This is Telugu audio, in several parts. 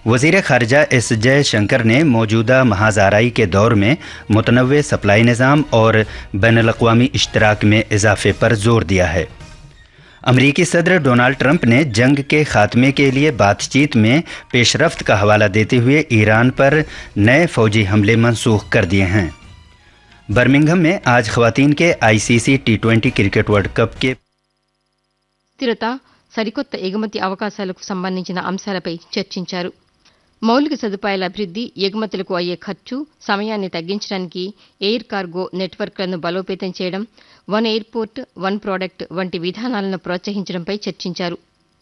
वजीर खारजा एस जयशंकर ने मौजूदा महाजाराई के दौर में मुतनव सप्लाई निज़ाम और बैन अवी इश्तराक में इजाफे पर जोर दिया है अमरीकी सदर डोनाल्ड ट्रंप ने जंग के खात्मे के लिए बातचीत में पेशरफ्त का हवाला देते हुए ईरान पर नए फौजी हमले मनसूख कर दिए हैं बर्मिंघम में आज खवतान के ICC T twenty cricket world cup के స్థిరత సరికొత్త ఎగుమతి అవకాశాలకు సంబంధించిన అంశాలపై చర్చించారు మౌలిక సదుపాయాల అభివృద్ది ఎగుమతులకు అయ్యే ఖర్చు సమయాన్ని తగ్గించడానికి ఎయిర్ కార్గో నెట్వర్క్లను బలోపేతం చేయడం వన్ ఎయిర్పోర్ట్ వన్ ప్రోడక్ట్ వంటి విధానాలను ప్రోత్సహించడంపై చర్చించారు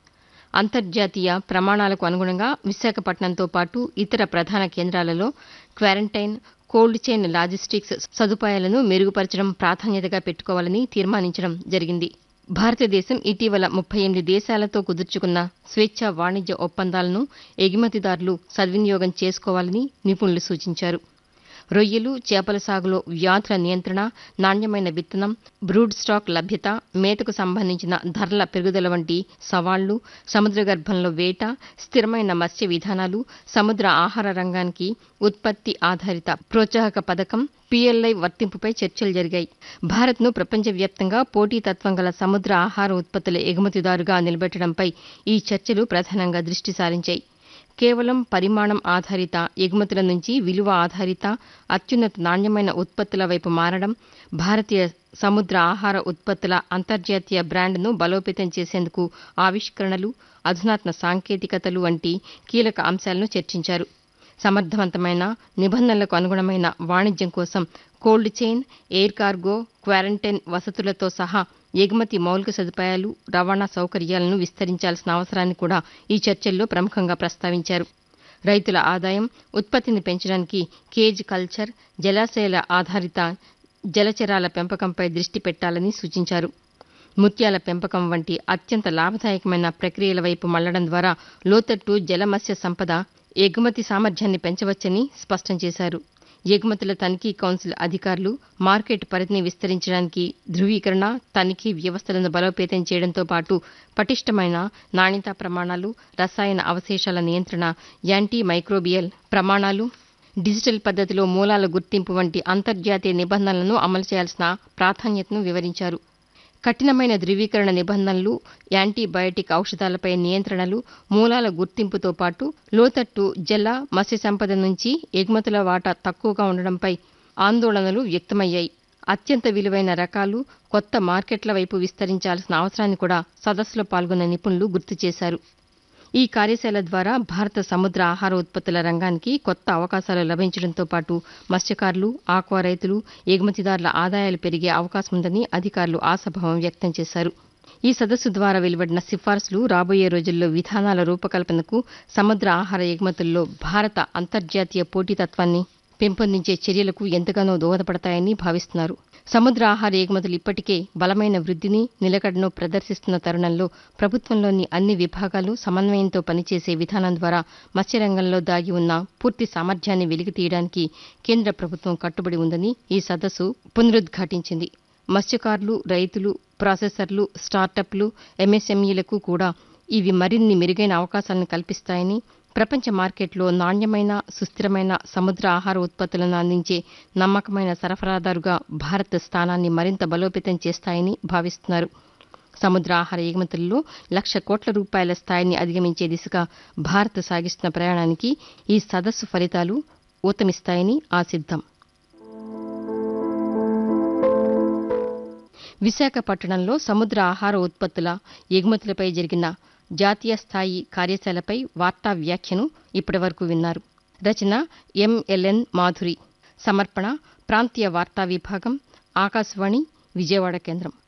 అంతర్జాతీయ ప్రమాణాలకు అనుగుణంగా విశాఖపట్నంతో పాటు ఇతర ప్రధాన కేంద్రాలలో క్వారంటైన్ కోల్డ్ చైన్ లాజిస్టిక్స్ సదుపాయాలను మెరుగుపరచడం ప్రాధాన్యతగా పెట్టుకోవాలని తీర్మానించడం జరిగింది భారతదేశం ఇటీవల ముప్పై ఎనిమిది దేశాలతో కుదుర్చుకున్న స్వేచ్ఛ వాణిజ్య ఒప్పందాలను ఎగుమతిదారులు సద్వినియోగం చేసుకోవాలని నిపుణులు సూచించారు రొయ్యలు చేపల సాగులో వ్యాధుల నియంత్రణ నాణ్యమైన విత్తనం బ్రూడ్ స్టాక్ లభ్యత మేతకు సంబంధించిన ధరల పెరుగుదల వంటి సవాళ్లు సముద్ర గర్భంలో వేట స్థిరమైన మత్స్య విధానాలు సముద్ర ఆహార రంగానికి ఉత్పత్తి ఆధారిత ప్రోత్సాహక పథకం పీఎల్ఐ వర్తింపుపై చర్చలు జరిగాయి భారత్ను ప్రపంచవ్యాప్తంగా పోటీతత్వం గల సముద్ర ఆహార ఉత్పత్తుల ఎగుమతిదారుగా నిలబెట్టడంపై ఈ చర్చలు ప్రధానంగా దృష్టి సారించాయి కేవలం పరిమాణం ఆధారిత ఎగుమతుల నుంచి విలువ ఆధారిత అత్యున్నత నాణ్యమైన ఉత్పత్తుల వైపు మారడం భారతీయ సముద్ర ఆహార ఉత్పత్తుల అంతర్జాతీయ బ్రాండ్ను బలోపేతం చేసేందుకు ఆవిష్కరణలు అధునాత్మ సాంకేతికతలు వంటి కీలక అంశాలను చర్చించారు సమర్థవంతమైన నిబంధనలకు అనుగుణమైన వాణిజ్యం కోసం cold chain air cargo quarantine వసతులతో సహా ఎగుమతి మౌలిక సదుపాయాలు రవాణా సౌకర్యాలను విస్తరించాల్సిన అవసరాన్ని కూడా ఈ చర్చల్లో ప్రముఖంగా ప్రస్తావించారు రైతుల ఆదాయం ఉత్పత్తిని పెంచడానికి కేజ్ కల్చర్ జలాశయాల ఆధారిత జలచరాల పెంపకంపై దృష్టి పెట్టాలని సూచించారు ముత్యాల పెంపకం వంటి అత్యంత లాభదాయకమైన ప్రక్రియల వైపు మళ్లడం ద్వారా లోతట్టు జలమత్స్య సంపద ఎగుమతి సామర్థ్యాన్ని పెంచవచ్చని స్పష్టం చేశారు ఎగుమతుల తనిఖీ కౌన్సిల్ అధికారులు మార్కెట్ పరిధిని విస్తరించడానికి ధృవీకరణ తనిఖీ వ్యవస్థలను బలోపేతం చేయడంతో పాటు పటిష్టమైన నాణ్యతా ప్రమాణాలు రసాయన అవశేషాల నియంత్రణ యాంటీ మైక్రోబియల్ ప్రమాణాలు డిజిటల్ పద్ధతిలో మూలాల గుర్తింపు వంటి అంతర్జాతీయ నిబంధనలను అమలు చేయాల్సిన ప్రాధాన్యతను వివరించారు కఠినమైన ధృవీకరణ నిబంధనలు యాంటీబయాటిక్ ఔషధాలపై నియంత్రణలు మూలాల గుర్తింపుతో పాటు లోతట్టు జల మత్స్య సంపద నుంచి ఎగుమతుల వాటా తక్కువగా ఉండడంపై ఆందోళనలు వ్యక్తమయ్యాయి అత్యంత విలువైన రకాలు కొత్త మార్కెట్ల వైపు విస్తరించాల్సిన అవసరాన్ని కూడా సదస్సులో పాల్గొన్న నిపుణులు గుర్తు చేశారు ఈ కార్యశాల ద్వారా భారత సముద్ర ఆహార ఉత్పత్తుల రంగానికి కొత్త అవకాశాలు లభించడంతో పాటు మత్స్యకారులు ఆక్వా రైతులు ఎగుమతిదారుల ఆదాయాలు పెరిగే అవకాశం ఉందని అధికారులు ఆశాభావం వ్యక్తం చేశారు ఈ సదస్సు ద్వారా వెలువడిన సిఫార్సులు రాబోయే రోజుల్లో విధానాల రూపకల్పనకు సముద్ర ఆహార ఎగుమతుల్లో భారత అంతర్జాతీయ పోటీతత్వాన్ని పెంపొందించే చర్యలకు ఎంతగానో దోహదపడతాయని భావిస్తున్నారు సముద్ర ఆహార ఎగుమతులు ఇప్పటికే బలమైన వృద్ధిని నిలకడను ప్రదర్శిస్తున్న తరుణంలో ప్రభుత్వంలోని అన్ని విభాగాలు సమన్వయంతో పనిచేసే విధానం ద్వారా మత్స్యరంగంలో దాగి ఉన్న పూర్తి సామర్థ్యాన్ని వెలికితీయడానికి కేంద్ర ప్రభుత్వం కట్టుబడి ఉందని ఈ సదస్సు పునరుద్ఘాటించింది మత్స్యకారులు రైతులు ప్రాసెసర్లు స్టార్టప్లు ఎంఎస్ఎంఈలకు కూడా ఇవి మరిన్ని మెరుగైన అవకాశాలను కల్పిస్తాయని ప్రపంచ మార్కెట్లో నాణ్యమైన సుస్థిరమైన సముద్ర ఆహార ఉత్పత్తులను అందించే నమ్మకమైన సరఫరాదారుగా భారత్ స్థానాన్ని మరింత బలోపేతం చేస్తాయని భావిస్తున్నారు సముద్ర ఆహార ఎగుమతుల్లో లక్ష కోట్ల రూపాయల స్థాయిని అధిగమించే దిశగా భారత్ సాగిస్తున్న ప్రయాణానికి ఈ సదస్సు ఫలితాలు ఊతమిస్తాయని ఆశిద్దాం విశాఖపట్టణంలో సముద్ర ఆహార ఉత్పత్తుల ఎగుమతులపై జరిగిన జాతీయ స్థాయి కార్యశాలపై వార్తా వ్యాఖ్యను ఇప్పటివరకు విన్నారు రచన ఎంఎల్ఎన్ మాధురి సమర్పణ ప్రాంతీయ వార్తా విభాగం ఆకాశవాణి విజయవాడ కేంద్రం